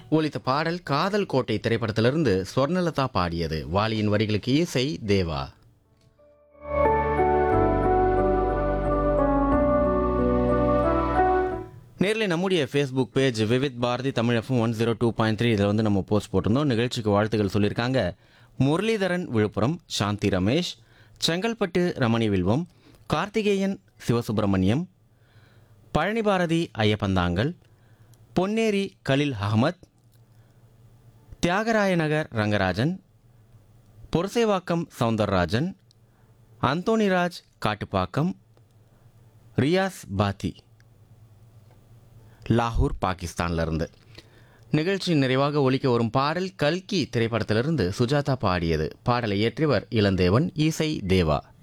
ஒலித்த பாடல் காதல் கோட்டை திரைப்படத்திலிருந்து ஸ்வர்ணலதா பாடியது வாலியின் வரிகளுக்கு இசை தேவா நேரில் நம்முடைய Facebook page Vividh Bharati Tamil FM one zero two point three இதில் வந்து நம்ம போஸ்ட் போட்டிருந்தோம் நிகழ்ச்சிக்கு வாழ்த்துக்கள் சொல்லியிருக்காங்க முரளிதரன் விழுப்புரம் சாந்தி ரமேஷ் செங்கல்பட்டு ரமணி வில்வம் கார்த்திகேயன் சிவசுப்பிரமணியம் பழனி பாரதி ஐயப்பந்தாங்கல் பொன்னேரி கலில் அகமத் தியாகராய நகர் ரங்கராஜன் பொருசேவாக்கம் சவுந்தரராஜன் அந்தோணிராஜ் காட்டுப்பாக்கம் ரியாஸ் பாத்தி லாகூர் பாகிஸ்தான்ல இருந்து நிகழ்ச்சி நிறைவாக ஒலிக்க வரும் பாடல் கல்கி திரைப்படத்திலிருந்து சுஜாதா பாடியது பாடலை இயற்றியவர் இளந்தேவன் இசை தேவா